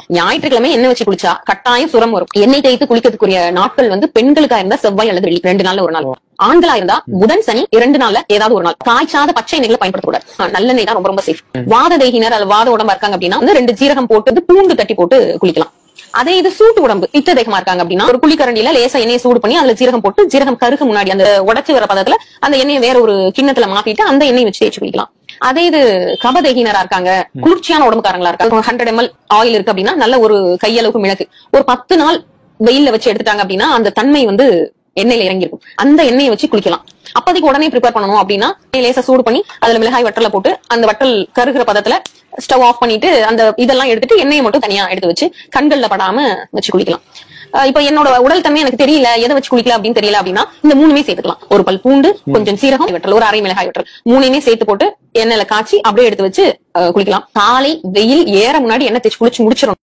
ஞாயிற்றுக்கிழமை எண்ணெய் வச்சு குளிச்சா கட்டாயம் சுரம் வரும் எண்ணெய் தேய்த்து குளிக்கிறதுக்குரிய நாட்கள் வந்து பெண்களுக்கா இருந்தா செவ்வாய் அல்லது வெள்ளி ரெண்டு நாள்ல ஒரு நாள் ஆண்களா இருந்தா புதன் சனி இரண்டு நாள்ல ஏதாவது ஒரு நாள் காய்ச்சாத பச்சை எண்ணெய்களை பயன்படுத்தக்கூடாது ஆஹ் நல்ல எண்ணெய் தான் ரொம்ப ரொம்ப சேஃப் வாத தேகினர் அல்லது வாத உடம்பா இருக்காங்க அப்படின்னா வந்து ரெண்டு ஜீரகம் போட்டு வந்து பூண்டு தட்டி போட்டு குளிக்கலாம் அதே இது சூட்டு உடம்பு பித்த தேகமா இருக்காங்க அப்படின்னா ஒரு குளிக்கரண்டியில லேசா எண்ணெயை சூடு பண்ணி அதுல ஜீரகம் போட்டு ஜீரகம் கருக முன்னாடி அந்த உடைச்சு வர பதத்துல அந்த எண்ணெயை வேற ஒரு கிண்ணத்துல மாத்திட்டு அந்த எண்ணெய் வச்சு தேய்ச்சி குளிக்கலாம் அதே இது கபதேகினரா இருக்காங்க குளிர்ச்சியான உடம்புக்காரங்களா இருக்காங்க ஹண்ட்ரட் எம்எல் ஆயில் இருக்கு அப்படின்னா நல்ல ஒரு கையளவுக்கு மிளகு ஒரு பத்து நாள் வெயில்ல வச்சு எடுத்துட்டாங்க அப்படின்னா அந்த தன்மை வந்து எண்ணெயில இறங்கிருக்கும் அந்த எண்ணெயை வச்சு குளிக்கலாம் அப்போதைக்கு உடனே ப்ரிப்பேர் பண்ணணும் அப்படின்னா லேசா சூடு பண்ணி அதுல மிளகாய் வட்டல போட்டு அந்த வட்டல் கருகிற பதத்துல ஸ்டவ் ஆஃப் பண்ணிட்டு அந்த இதெல்லாம் எடுத்துட்டு எண்ணெயை மட்டும் தனியா எடுத்து வச்சு கண்கள்ல படாம வச்சு குளிக்கலாம் அஹ் இப்ப என்னோட உடல் தன்மை எனக்கு தெரியல எதை வச்சு குளிக்கல அப்படின்னு தெரியல அப்படின்னா இந்த மூணுமே சேர்த்துக்கலாம் ஒரு பல் பூண்டு கொஞ்சம் சீரகம் வட்டல் ஒரு அரை மிளகாய் வட்டல் மூணையுமே சேர்த்து போட்டு எண்ணெயில காய்ச்சி அப்படியே எடுத்து வச்சு அஹ் குளிக்கலாம் காலை வெயில் ஏற முன்னாடி எண்ணெய் தேய்ச்சி குளிச்சு முடிச்சிடணும்